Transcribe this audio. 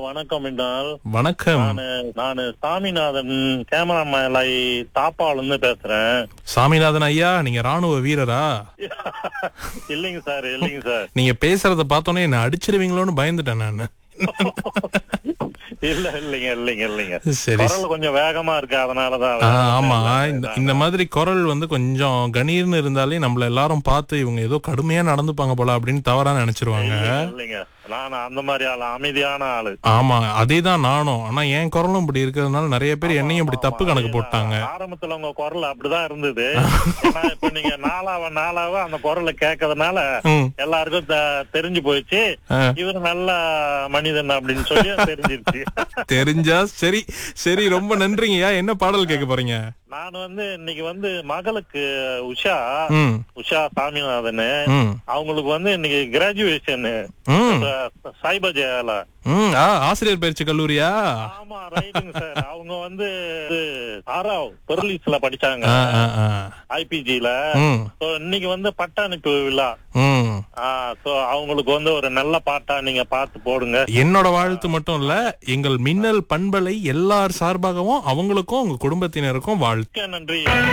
வணக்கம் என்றால் வணக்கம் நானு நானு சாமிநாதன் கேமராமேலை தாப்பால இருந்து பேசுறேன் சாமிநாதன் ஐயா நீங்க ராணுவ வீரரா இல்லைங்க சார் இல்லைங்க சார் நீங்க பேசுறத பார்த்தோன்னே என்ன அடிச்சிருவீங்களோன்னு பயந்துட்டேன் நான் இல்ல இல்லைங்க இல்லைங்க இல்லைங்க சரி குரல் கொஞ்சம் வேகமா இருக்கு அதனாலதான் ஆ, ஆமா இந்த இந்த மாதிரி குரல் வந்து கொஞ்சம் கணீர்னு இருந்தாலே நம்மள எல்லாரும் பார்த்து இவங்க ஏதோ கடுமையா நடந்துப்பாங்க போல அப்படின்னு தவறா நினைச்சிருவாங்க இல்லைங்க, இல்லைங்க நான் அந்த மாதிரி ஆளு அமைதியான ஆளு ஆமா அதேதான் நானும் ஆனா என் குரலும் இப்படி இருக்கிறதுனால நிறைய பேர் என்னையும் இப்படி தப்பு கணக்கு போட்டாங்க ஆரம்பத்துல உங்க குரல் அப்படிதான் இருந்தது ஏன்னா இப்ப நீங்க நாளாவ நாளாவ அந்த குரலை கேட்கறதுனால ம். எல்லாருக்கும் தெ- தெரிஞ்சு போயிடுச்சு ஆ. இவர் நல்ல மனிதன் அப்படின்னு சொல்லி தெரிஞ்சிருச்சு தெரிஞ்சா சரி சரி ரொம்ப நன்றிங்கய்யா என்ன பாடல் கேட்க போறீங்க நான் வந்து இன்னைக்கு வந்து மகளுக்கு உஷா ம் உஷா சாமிநாதன் ம் அவங்களுக்கு வந்து இன்னைக்கு கிராஜுவேஷன் ம் சைபஜயால ம் ஆ ஆசிரியர் பயிற்சி கல்லூரியா ஆமா ரைட்டுங்க சார் அவங்க வந்து ஆறாவ் பெர்லிஸ்ல படிச்சாங்க ஆ, ஆ, ஆ. ஐபிஜில ம் சோ இன்னைக்கு வந்து பட்டாணிப்பு விழா ம் சோ அவங்களுக்கு வந்து ஒரு நல்ல பாட்டா நீங்க பார்த்து போடுங்க என்னோட வாழ்த்து மட்டும் இல்ல எங்கள் மின்னல் பண்பலை எல்லார் சார்பாகவும் அவங்களுக்கும் உங்க குடும்பத்தினருக்கும் வாழ்த்து மிக்க நன்றி